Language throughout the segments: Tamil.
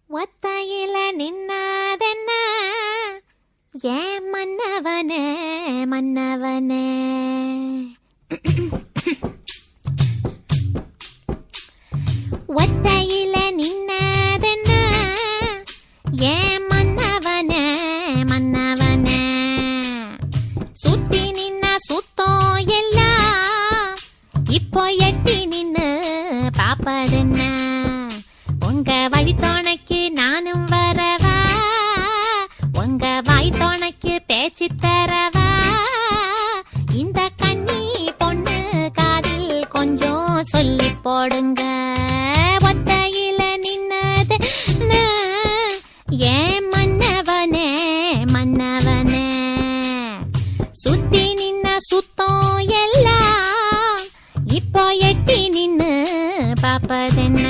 ஒத்தையில நின்னாதென்ன ஏன் மன்னவனே மன்னவனே ஒத்தையில நின்னாதென்ன ஏன் மன்னவனே மன்னவனே சுத்தி நின்ன சுத்தம் எல்லாம் இப்போ எட்டி நின்னு பாப்பதென்ன உங்க வழி துணைக்கு நானும் வரவா உங்க வாய் துணைக்கு பேச்சு தரவா இந்த கண்ணி பொண்ணு காதில் கொஞ்சம் சொல்லி போடுங்க ஒத்தையில நின்னது நான். ஏன் மன்னவனே மன்னவனே சுத்தி நின்ன சுத்தம் எல்லாம் இப்போ எட்டி நின்னு பாப்பதென்ன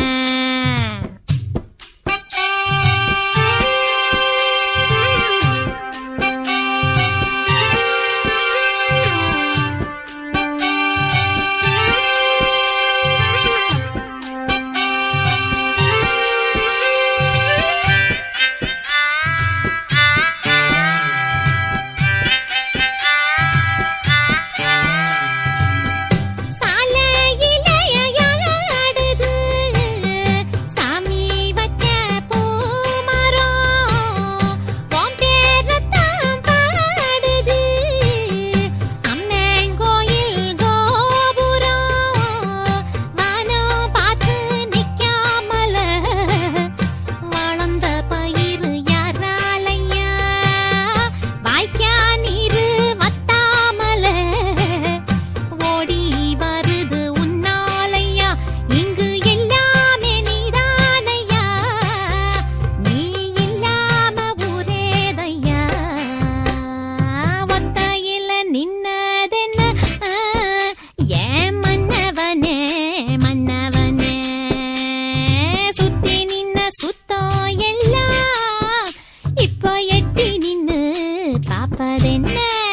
சாலையில ஆடுது சாமி வச்ச பூமரம் உன் பேரத்தான் பாடுது அம்மன் கோயில் கோபுரம் வானம் பார்த்து நிக்காமல வளர்ந்த பயிறு யாராலையா வாய்க்கா நீரு வத்தாமல ஓடி வருது உன்னாலையா இங்கு எல்லாமே நீதானையா நீ இல்லாம ஊரேதையா ஒத்தையில நின்னதென்ன ஏன் மன்னவனே மன்னவனே சுத்தி நின்ன சுத்தம் எல்லாம் இப்போ எட்டி நின்னு பாப்பதென்ன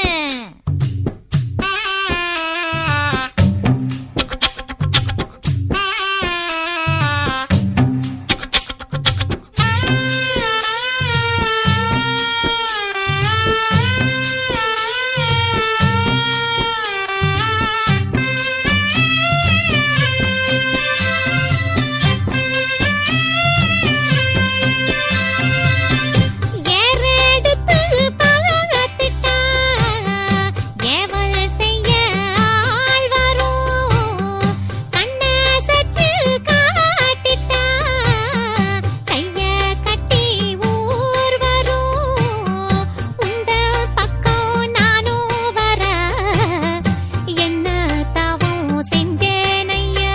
ஏறெடுத்து பார்த்துட்டா, ஏவல் செய்ய ஆள் வரும். கண்ணசைச்சு காட்டிட்டா, கைய கட்டி ஊர் வரும். உந்த பக்கம் நானும் வர, என்ன தவம் செஞ்சேனையா?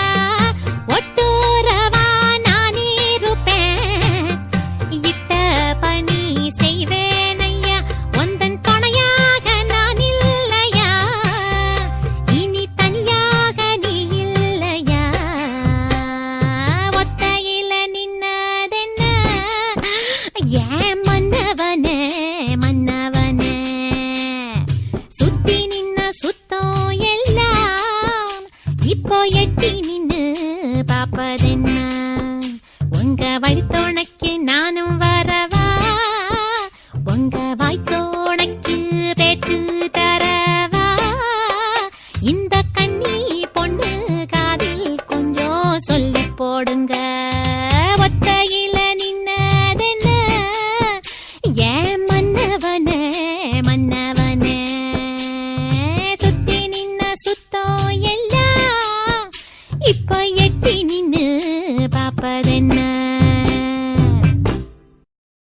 ஒட்டுறவா நான் இருப்பேன் இட்ட பணி செய்வேனையா உந்தன் துணையாக நான் இல்லையா இனி தனியாக நீ இல்லையா ஒத்தையில நின்னதென்ன ஏன் மன்னவனே மன்னவனே சுத்தி நின்ன சுத்தம் எல்லாம் இப்போ எட்டி நின்னு பாப்பதென்ன உங்க வழித்துணைக்கு